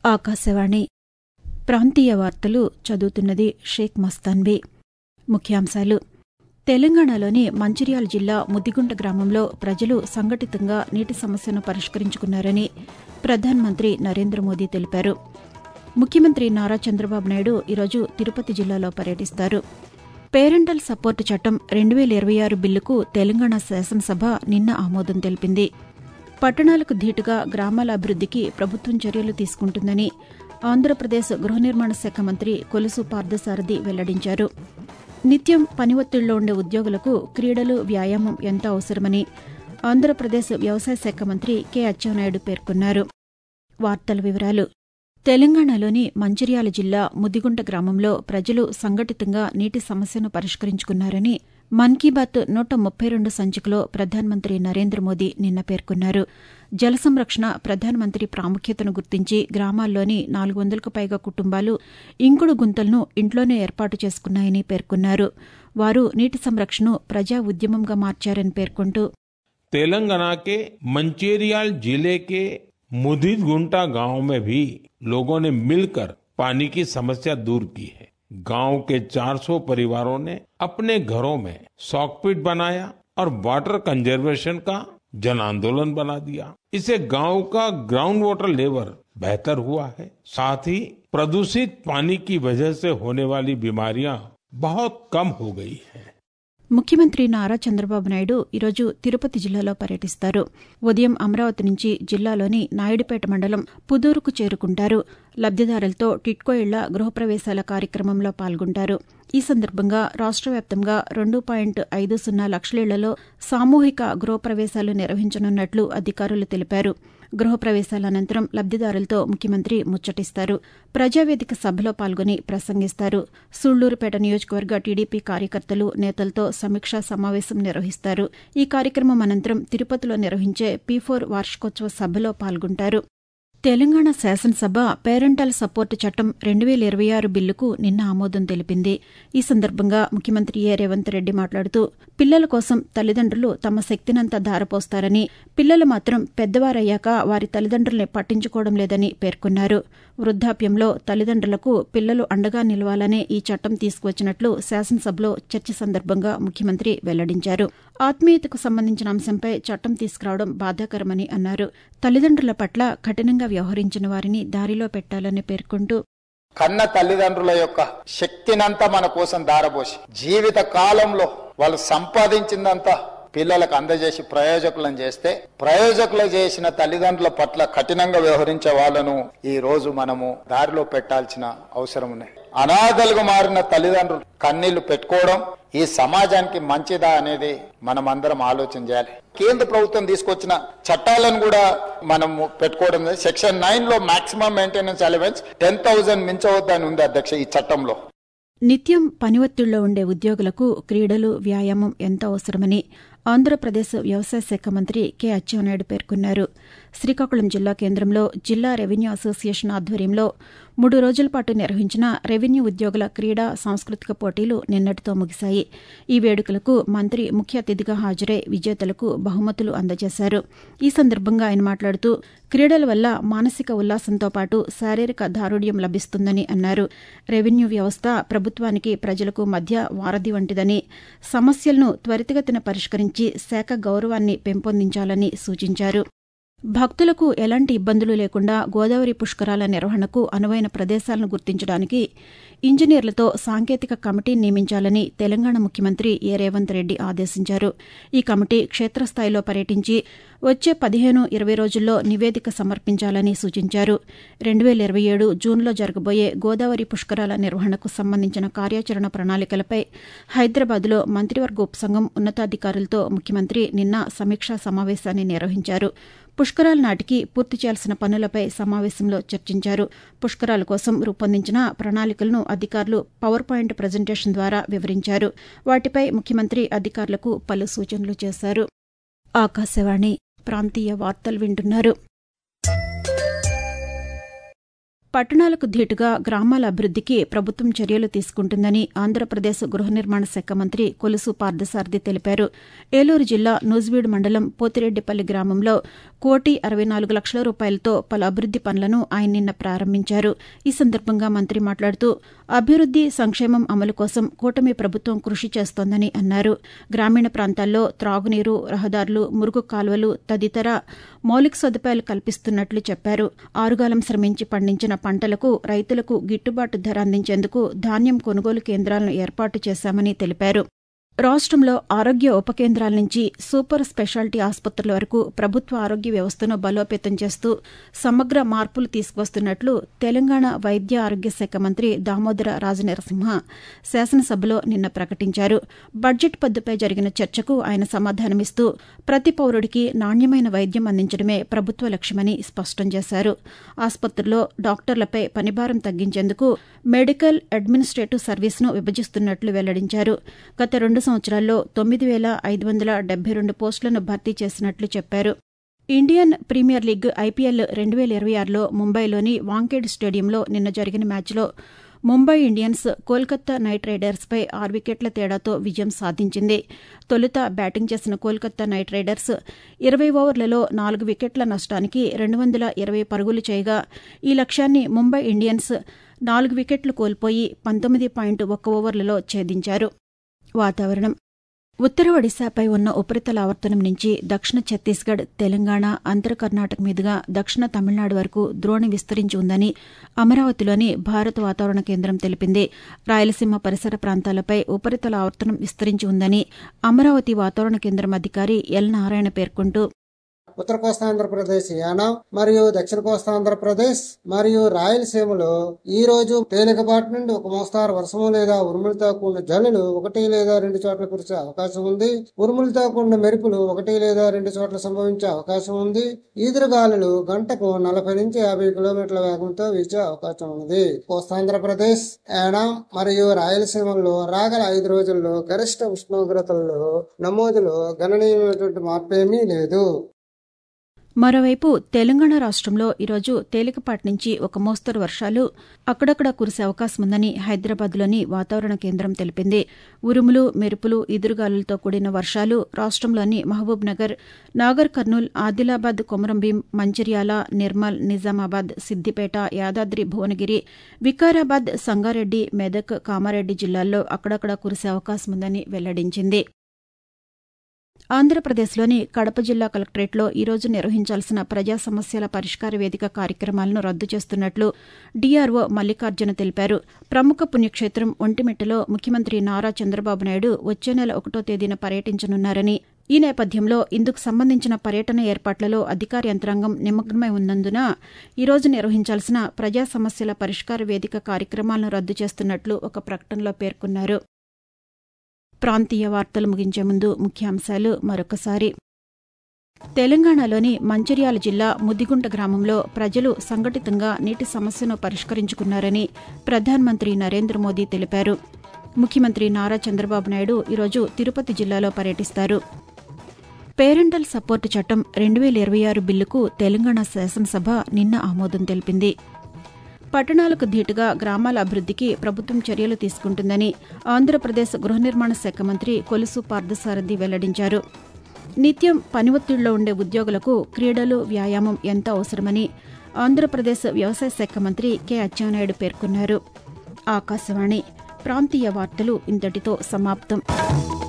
ఆకాశవాణి ప్రాంతీయ వార్తలు చదువుతున్నది షేక్ మస్తాన్బీ ముఖ్యాంశాలు తెలంగాణలోని మంచిర్యాల జిల్లా ముదిగుంట గ్రామంలో ప్రజలు సంఘటితంగా నీటి సమస్యను పరిష్కరించుకున్నారని ప్రధానమంత్రి నరేంద్ర మోదీ తెలిపారు ముఖ్యమంత్రి నారా చంద్రబాబు నాయుడు ఈరోజు తిరుపతి జిల్లాలో పర్యటిస్తారు పేరెంటల్ సపోర్టు చట్టం రెండు వేల ఇరవై ఆరు బిల్లుకు తెలంగాణ శాసనసభ నిన్న ఆమోదం తెలిపింది పట్టణాలకు ధీటుగా గ్రామాల అభివృద్దికి ప్రభుత్వం చర్యలు తీసుకుంటుందని ఆంధ్రప్రదేశ్ గృహ నిర్మాణ శాఖ మంత్రి కొలుసు పార్థసారథి వెల్లడించారు నిత్యం పని ఒత్తిడిలో ఉండే ఉద్యోగులకు క్రీడలు వ్యాయామం ఎంతో అవసరమని ఆంధ్రప్రదేశ్ వ్యవసాయ శాఖ మంత్రి కె అచ్చెన్నాయుడు పేర్కొన్నారు వార్తల వివరాలు తెలంగాణలోని మంచిర్యాల జిల్లా ముదిగుంట గ్రామంలో ప్రజలు సంఘటితంగా నీటి సమస్యను పరిష్కరించుకున్నారని మన్ కీ బాత్ నూట ముప్పై రెండు సంచికలో ప్రధానమంత్రి నరేంద్ర మోదీ నిన్న పేర్కొన్నారు జల సంరక్షణ ప్రధానమంత్రి ప్రాముఖ్యతను గుర్తించి గ్రామాల్లోని నాలుగు వందలకు పైగా కుటుంబాలు ఇంకుడు గుంతలను ఇంట్లోనే ఏర్పాటు చేసుకున్నాయని పేర్కొన్నారు వారు నీటి సంరక్షణను ప్రజా ఉద్యమంగా మార్చారని పేర్కొంటూ तेलंगाना के मंचेरियाल जिले के मुदित गुंटा गांव में भी लोगों ने मिलकर पानी की समस्या दूर की है गांव के 400 परिवारों ने अपने घरों में सॉकपिट बनाया और वाटर कंजर्वेशन का जन आंदोलन बना दिया इससे गांव का ग्राउंड वाटर लेवल बेहतर हुआ है साथ ही प्रदूषित पानी की वजह से होने वाली बीमारियां बहुत कम हो गई हैं ముఖ్యమంత్రి నారా చంద్రబాబు నాయుడు ఈరోజు తిరుపతి జిల్లాలో పర్యటిస్తారు ఉదయం అమరావతి నుంచి జిల్లాలోని నాయుడుపేట మండలం పుదూరుకు చేరుకుంటారు లబ్దిదారులతో టిట్కో ఇళ్ల గృహప్రవేశాల కార్యక్రమంలో పాల్గొంటారు ఈ సందర్భంగా రాష్ట్ర వ్యాప్తంగా రెండు పాయింట్ ఐదు సున్నా లక్షలిళ్లలో సామూహిక గృహప్రవేశాలు నిర్వహించనున్నట్లు అధికారులు తెలిపారు గృహప్రవేశాల అనంతరం లబ్దిదారులతో ముఖ్యమంత్రి ముచ్చటిస్తారు ప్రజావేదిక సభలో పాల్గొని ప్రసంగిస్తారు సూళ్లూరుపేట నియోజకవర్గ టీడీపీ కార్యకర్తలు నేతలతో సమీక్షా సమావేశం నిర్వహిస్తారు ఈ కార్యక్రమం అనంతరం తిరుపతిలో నిర్వహించే పీ ఫోర్ వార్షికోత్సవ సభలో పాల్గొంటారు తెలంగాణ శాసనసభ పేరెంటల్ సపోర్టు చట్టం రెండు వేల ఇరవై ఆరు బిల్లుకు నిన్న ఆమోదం తెలిపింది ఈ సందర్భంగా ముఖ్యమంత్రి ఏ రేవంత్ రెడ్డి మాట్లాడుతూ పిల్లల కోసం తల్లిదండ్రులు తమ శక్తినంతా ధారపోస్తారని పిల్లలు మాత్రం పెద్దవారయ్యాక వారి తల్లిదండ్రుల్ని పట్టించుకోవడం లేదని పేర్కొన్నారు వృద్ధాప్యంలో తల్లిదండ్రులకు పిల్లలు అండగా నిలవాలనే ఈ చట్టం తీసుకువచ్చినట్లు శాసనసభలో చర్చ సందర్భంగా ముఖ్యమంత్రి వెల్లడించారు ఆత్మీయతకు సంబంధించిన అంశంపై చట్టం తీసుకురావడం బాధాకరమని అన్నారు తల్లిదండ్రుల పట్ల కఠినంగా వ్యవహరించిన వారిని దారిలో పెట్టాలని పేర్కొంటూ కన్న తల్లిదండ్రుల యొక్క శక్తినంతా మన కోసం దారబోసి జీవిత కాలంలో వాళ్ళు సంపాదించిందంతా పిల్లలకు అందజేసి ప్రయోజకులను చేస్తే ప్రయోజకులు చేసిన తల్లిదండ్రుల పట్ల కఠినంగా వ్యవహరించే వాళ్ళను ఈ రోజు మనము దారిలో పెట్టాల్సిన అవసరం ఉంది అనాథలుగా మారిన తల్లిదండ్రులు కన్నీళ్లు పెట్టుకోవడం ఈ సమాజానికి మంచిదా అనేది మనం అందరం ఆలోచన చేయాలి కేంద్ర ప్రభుత్వం తీసుకొచ్చిన చట్టాలను కూడా మనము పెట్టుకోవడం సెక్షన్ నైన్ లో maximum maintenance allowance ten thousand మించవద్దని ఉంది అధ్యక్ష ఈ చట్టంలో నిత్యం పని ఒత్తిడిలో ఉండే ఉద్యోగులకు క్రీడలు వ్యాయామం ఎంతో అవసరమని ఆంధ్రప్రదేశ్ వ్యవసాయ శాఖ మంత్రి కె అచ్చెన్నాయుడు పేర్కొన్నారు శ్రీకాకుళం జిల్లా కేంద్రంలో జిల్లా రెవెన్యూ అసోసియేషన్ ఆధ్వర్యంలో మూడు రోజుల పాటు నిర్వహించిన రెవెన్యూ ఉద్యోగుల క్రీడా సాంస్కృతిక పోటీలు నిన్నటితో ముగిశాయి ఈ వేడుకలకు మంత్రి ముఖ్య అతిథిగా హాజరై విజేతలకు బహుమతులు అందజేశారు ఈ సందర్భంగా ఆయన మాట్లాడుతూ క్రీడల వల్ల మానసిక ఉల్లాసంతో పాటు శారీరక దారుఢ్యం లభిస్తుందని అన్నారు రెవెన్యూ వ్యవస్థ ప్రభుత్వానికి ప్రజలకు మధ్య వారధి వంటిదని సమస్యలను త్వరితగతిన పరిష్కరించి శాఖ గౌరవాన్ని పెంపొందించాలని సూచించారు భక్తులకు ఎలాంటి ఇబ్బందులు లేకుండా గోదావరి పుష్కరాల నిర్వహణకు అనువైన ప్రదేశాలను గుర్తించడానికి ఇంజనీర్లతో సాంకేతిక కమిటీని నియమించాలని తెలంగాణ ముఖ్యమంత్రి ఏ రేవంత్ రెడ్డి ఆదేశించారు ఈ కమిటీ క్షేత్రస్థాయిలో పర్యటించి వచ్చే పదిహేను ఇరవై రోజుల్లో నివేదిక సమర్పించాలని సూచించారు రెండు వేల ఇరవై ఏడు జూన్లో జరగబోయే గోదావరి పుష్కరాల నిర్వహణకు సంబంధించిన కార్యాచరణ ప్రణాళికలపై హైదరాబాద్లో మంత్రివర్గ ఉపసంఘం ఉన్నతాధికారులతో ముఖ్యమంత్రి నిన్న సమీక్షా సమావేశాన్ని నిర్వహించారు పుష్కరాల నాటికి పూర్తి చేయాల్సిన పనులపై సమావేశంలో చర్చించారు పుష్కరాల కోసం రూపొందించిన ప్రణాళికలను అధికారులు పవర్ పాయింట్ ప్రజెంటేషన్ ద్వారా వివరించారు వాటిపై ముఖ్యమంత్రి అధికారులకు పలు సూచనలు చేశారు ఆకాశవాణి ప్రాంతీయ వార్తలు వింటున్నారు పట్టణాలకు ధీటుగా గ్రామాల అభివృద్దికి ప్రభుత్వం చర్యలు తీసుకుంటుందని ఆంధ్రప్రదేశ్ గృహ నిర్మాణ శాఖ మంత్రి కొలుసు పార్థసారథి తెలిపారు ఏలూరు జిల్లా నూజివీడు మండలం పోతిరెడ్డిపల్లి గ్రామంలో కోటి అరవై నాలుగు లక్షల రూపాయలతో పలు అభివృద్ది పనులను ఆయన నిన్న ప్రారంభించారు ఈ సందర్భంగా మంత్రి మాట్లాడుతూ అభివృద్ది సంక్షేమం అమలు కోసం కూటమి ప్రభుత్వం కృషి చేస్తోందని అన్నారు గ్రామీణ ప్రాంతాల్లో త్రాగునీరు రహదారులు మురుగు కాలువలు తదితర మౌలిక సదుపాయాలు కల్పిస్తున్నట్లు చెప్పారు ఆరుగాలం శ్రమించి పండించిన పంటలకు రైతులకు గిట్టుబాటు ధర అందించేందుకు ధాన్యం కొనుగోలు కేంద్రాలను ఏర్పాటు చేశామని తెలిపారు రాష్ట్రంలో ఆరోగ్య ఉప కేంద్రాల నుంచి సూపర్ స్పెషాలిటీ ఆసుపత్రుల వరకు ప్రభుత్వ ఆరోగ్య వ్యవస్థను బలోపేతం చేస్తూ సమగ్ర మార్పులు తీసుకువస్తున్నట్లు తెలంగాణ వైద్య ఆరోగ్య శాఖ మంత్రి దామోదర రాజనరసింహ శాసనసభలో నిన్న ప్రకటించారు బడ్జెట్ పద్దుపై జరిగిన చర్చకు ఆయన సమాధానమిస్తూ ప్రతి పౌరుడికి నాణ్యమైన వైద్యం అందించడమే ప్రభుత్వ లక్ష్యమని స్పష్టం చేశారు ఆసుపత్రుల్లో డాక్టర్లపై పనిభారం తగ్గించేందుకు మెడికల్ అడ్మినిస్ట్రేటివ్ సర్వీస్ను విభజిస్తున్నట్లు వెల్లడించారు గత రెండు సంవత్సరాల్లో తొమ్మిది వేల ఐదు వందల డెబ్బై రెండు పోస్టులను భర్తీ చేసినట్లు చెప్పారు ఇండియన్ ప్రీమియర్ లీగ్ ఐపీఎల్ రెండు వేల ఇరవై ఆరులో ముంబైలోని వాంకేడ్ స్టేడియంలో నిన్న జరిగిన మ్యాచ్లో ముంబై ఇండియన్స్ కోల్కతా నైట్ రైడర్స్పై ఆరు వికెట్ల తేడాతో విజయం సాధించింది తొలుత బ్యాటింగ్ చేసిన కోల్కతా నైట్ రైడర్స్ ఇరవై ఓవర్లలో నాలుగు వికెట్ల నష్టానికి రెండు వందల ఇరవై పరుగులు చేయగా ఈ లక్ష్యాన్ని ముంబై ఇండియన్స్ నాలుగు వికెట్లు కోల్పోయి పంతొమ్మిది పాయింట్ ఒక్క ఓవర్లలో ఛేదించారు వాతావరణం ఉత్తర ఒడిశాపై ఉన్న ఉపరితల ఆవర్తనం నుంచి దక్షిణ ఛత్తీస్గఢ్ తెలంగాణ అంతర కర్ణాటక మీదుగా దక్షిణ తమిళనాడు వరకు ద్రోణి విస్తరించి ఉందని అమరావతిలోని భారత వాతావరణ కేంద్రం తెలిపింది రాయలసీమ పరిసర ప్రాంతాలపై ఉపరితల ఆవర్తనం విస్తరించి ఉందని అమరావతి వాతావరణ కేంద్రం అధికారి ఎల్ నారాయణ పేర్కొంటూ ఉత్తర కోస్తాంధ్రప్రదేశ్ యానం మరియు దక్షిణ కోస్తాంధ్రప్రదేశ్ మరియు రాయలసీమలో ఈ రోజు తేలికపాటి నుండి ఒక మోస్తారు వర్షము లేదా ఉరుములతో కూడిన జల్లులు ఒకటి లేదా రెండు చోట్ల కురిసే అవకాశం ఉంది ఉరుములతో కూడిన మెరుపులు ఒకటి లేదా రెండు చోట్ల సంభవించే అవకాశం ఉంది ఈదురుగాలులు గంటకు నలభై నుంచి యాభై కిలోమీటర్ల వేగంతో వీచే అవకాశం ఉంది కోస్తాంధ్రప్రదేశ్ యానం మరియు రాయలసీమలో రాగల ఐదు రోజుల్లో గరిష్ట ఉష్ణోగ్రతల్లో నమోదులో గణనీయమైనటువంటి మార్పేమీ లేదు మరోవైపు తెలంగాణ రాష్ట్రంలో ఈరోజు తేలికపాటి నుంచి ఒక మోస్తరు వర్షాలు అక్కడక్కడ కురిసే అవకాశం ఉందని హైదరాబాద్లోని వాతావరణ కేంద్రం తెలిపింది ఉరుములు మెరుపులు ఎదురుగాలులతో కూడిన వర్షాలు రాష్ట్రంలోని మహబూబ్ నగర్ నాగర్ కర్నూల్ ఆదిలాబాద్ కొమరంభీం మంచిర్యాల నిర్మల్ నిజామాబాద్ సిద్దిపేట యాదాద్రి భువనగిరి వికారాబాద్ సంగారెడ్డి మెదక్ కామారెడ్డి జిల్లాల్లో అక్కడక్కడ కురిసే అవకాశం ఉందని వెల్లడించింది ఆంధ్రప్రదేశ్లోని కడప జిల్లా కలెక్టరేట్లో ఈరోజు నిర్వహించాల్సిన ప్రజా సమస్యల పరిష్కార వేదిక కార్యక్రమాలను రద్దు చేస్తున్నట్లు డీఆర్ఓ మల్లికార్జున తెలిపారు ప్రముఖ పుణ్యక్షేత్రం ఒంటిమిట్టలో ముఖ్యమంత్రి నారా చంద్రబాబు నాయుడు వచ్చే నెల ఒకటో తేదీన పర్యటించనున్నారని ఈ నేపథ్యంలో ఇందుకు సంబంధించిన పర్యటన ఏర్పాట్లలో అధికార యంత్రాంగం నిమగ్నమై ఉన్నందున ఈరోజు నిర్వహించాల్సిన ప్రజా సమస్యల పరిష్కార వేదిక కార్యక్రమాలను రద్దు చేస్తున్నట్లు ఒక ప్రకటనలో పేర్కొన్నారు ప్రాంతీయ వార్తలు ముగించే ముందు ముఖ్యాంశాలు మరొకసారి తెలంగాణలోని మంచిర్యాల జిల్లా ముదిగుంట గ్రామంలో ప్రజలు సంఘటితంగా నీటి సమస్యను పరిష్కరించుకున్నారని ప్రధానమంత్రి నరేంద్ర మోదీ తెలిపారు ముఖ్యమంత్రి నారా చంద్రబాబు నాయుడు ఈరోజు తిరుపతి జిల్లాలో పర్యటిస్తారు పేరెంటల్ సపోర్టు చట్టం రెండు వేల ఇరవై ఆరు బిల్లుకు తెలంగాణ శాసనసభ నిన్న ఆమోదం తెలిపింది పట్టణాలకు ధీటుగా గ్రామాల అభివృద్దికి ప్రభుత్వం చర్యలు తీసుకుంటుందని ఆంధ్రప్రదేశ్ గృహ నిర్మాణ శాఖ మంత్రి కొలుసు పార్థసారథి వెల్లడించారు నిత్యం పని ఒత్తిడిలో ఉండే ఉద్యోగులకు క్రీడలు వ్యాయామం ఎంత అవసరమని ఆంధ్రప్రదేశ్ వ్యవసాయ శాఖ మంత్రి కె అచ్చెన్నాయుడు పేర్కొన్నారు ఆకాశవాణి ప్రాంతీయ వార్తలు ఇంతటితో సమాప్తం